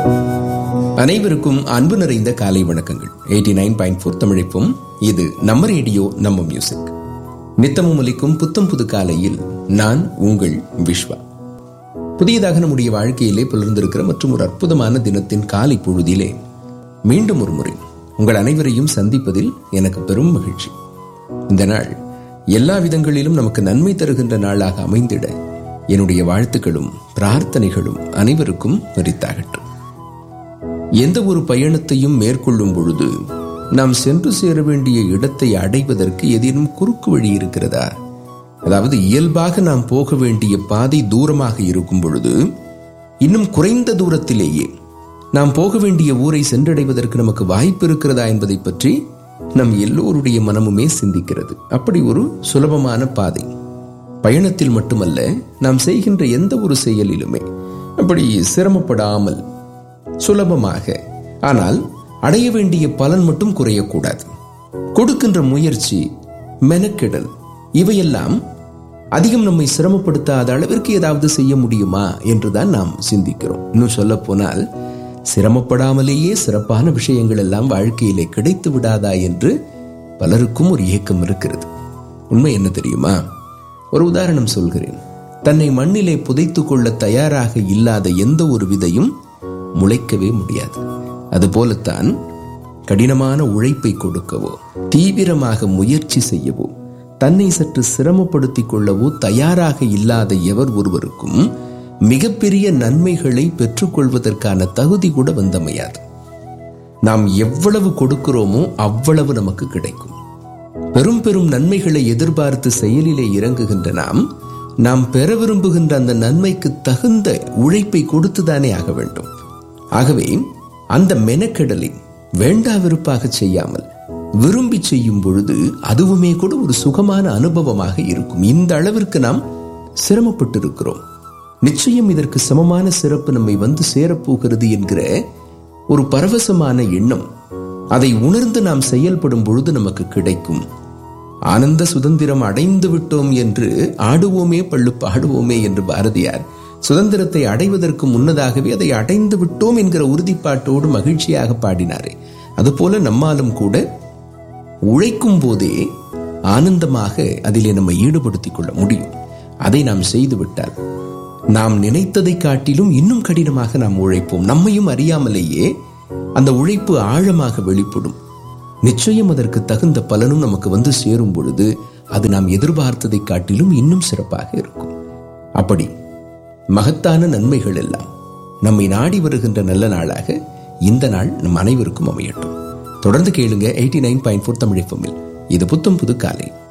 அனைவருக்கும் அன்பு நிறைந்த காலை வணக்கங்கள் எயிட்டி நைன் பாயிண்ட் ஃபோர் தமிழிப்பும் இது நம்ம ரேடியோ நம்ம மியூசிக் நித்தமும் ஒலிக்கும் புத்தம் புது காலையில் நான் உங்கள் விஸ்வா புதியதாக நம்முடைய வாழ்க்கையிலே புலர்ந்திருக்கிற மற்றும் ஒரு அற்புதமான தினத்தின் காலை பொழுதிலே மீண்டும் ஒரு முறை உங்கள் அனைவரையும் சந்திப்பதில் எனக்கு பெரும் மகிழ்ச்சி இந்த நாள் எல்லா விதங்களிலும் நமக்கு நன்மை தருகின்ற நாளாக அமைந்திட என்னுடைய வாழ்த்துக்களும் பிரார்த்தனைகளும் அனைவருக்கும் உரித்தாகட்டும் எந்த ஒரு பயணத்தையும் மேற்கொள்ளும் பொழுது நாம் சென்று சேர வேண்டிய இடத்தை அடைவதற்கு ஏதேனும் குறுக்கு வழி இருக்கிறதா அதாவது இயல்பாக நாம் போக வேண்டிய பாதை தூரமாக இருக்கும் பொழுது இன்னும் குறைந்த தூரத்திலேயே நாம் போக வேண்டிய ஊரை சென்றடைவதற்கு நமக்கு வாய்ப்பு இருக்கிறதா என்பதை பற்றி நம் எல்லோருடைய மனமுமே சிந்திக்கிறது அப்படி ஒரு சுலபமான பாதை பயணத்தில் மட்டுமல்ல நாம் செய்கின்ற எந்த ஒரு செயலிலுமே அப்படி சிரமப்படாமல் சுலபமாக ஆனால் அடைய வேண்டிய பலன் மட்டும் குறையக்கூடாது கொடுக்கின்ற முயற்சி மெனக்கெடல் இவையெல்லாம் அதிகம் நம்மை சிரமப்படுத்தாத அளவிற்கு ஏதாவது செய்ய முடியுமா என்றுதான் நாம் சிந்திக்கிறோம் இன்னும் சொல்ல போனால் சிரமப்படாமலேயே சிறப்பான விஷயங்கள் எல்லாம் வாழ்க்கையிலே கிடைத்து விடாதா என்று பலருக்கும் ஒரு ஏக்கம் இருக்கிறது உண்மை என்ன தெரியுமா ஒரு உதாரணம் சொல்கிறேன் தன்னை மண்ணிலே புதைத்துக் கொள்ள தயாராக இல்லாத எந்த ஒரு விதையும் முளைக்கவே முடியாது அதுபோலத்தான் கடினமான உழைப்பை கொடுக்கவோ தீவிரமாக முயற்சி செய்யவோ தன்னை சற்று சிரமப்படுத்திக் கொள்ளவோ தயாராக இல்லாத எவர் ஒருவருக்கும் மிகப்பெரிய நன்மைகளை பெற்றுக்கொள்வதற்கான தகுதி கூட வந்தமையாது நாம் எவ்வளவு கொடுக்கிறோமோ அவ்வளவு நமக்கு கிடைக்கும் பெரும் பெரும் நன்மைகளை எதிர்பார்த்து செயலிலே இறங்குகின்ற நாம் நாம் பெற விரும்புகின்ற அந்த நன்மைக்கு தகுந்த உழைப்பை கொடுத்துதானே ஆக வேண்டும் ஆகவே அந்த மெனக்கெடலை வேண்டா விருப்பாக செய்யாமல் விரும்பி செய்யும் பொழுது அதுவுமே கூட ஒரு சுகமான அனுபவமாக இருக்கும் இந்த அளவிற்கு நாம் சிரமப்பட்டிருக்கிறோம் நிச்சயம் இதற்கு சமமான சிறப்பு நம்மை வந்து சேரப்போகிறது என்கிற ஒரு பரவசமான எண்ணம் அதை உணர்ந்து நாம் செயல்படும் பொழுது நமக்கு கிடைக்கும் ஆனந்த சுதந்திரம் அடைந்து விட்டோம் என்று ஆடுவோமே பள்ளு பாடுவோமே என்று பாரதியார் சுதந்திரத்தை அடைவதற்கு முன்னதாகவே அதை அடைந்து விட்டோம் என்கிற உறுதிப்பாட்டோடு மகிழ்ச்சியாக பாடினாரே அதுபோல நம்மாலும் கூட உழைக்கும் போதே ஆனந்தமாக அதிலே நம்மை ஈடுபடுத்திக் கொள்ள முடியும் அதை நாம் செய்துவிட்டால் நாம் நினைத்ததை காட்டிலும் இன்னும் கடினமாக நாம் உழைப்போம் நம்மையும் அறியாமலேயே அந்த உழைப்பு ஆழமாக வெளிப்படும் நிச்சயம் அதற்கு தகுந்த பலனும் நமக்கு வந்து சேரும் பொழுது அது நாம் எதிர்பார்த்ததை காட்டிலும் இன்னும் சிறப்பாக இருக்கும் அப்படி மகத்தான நன்மைகள் எல்லாம் நம்மை நாடி வருகின்ற நல்ல நாளாக இந்த நாள் நம் அனைவருக்கும் அமையட்டும் தொடர்ந்து கேளுங்க eighty nine point four Tamil இது புத்தம் புது காலை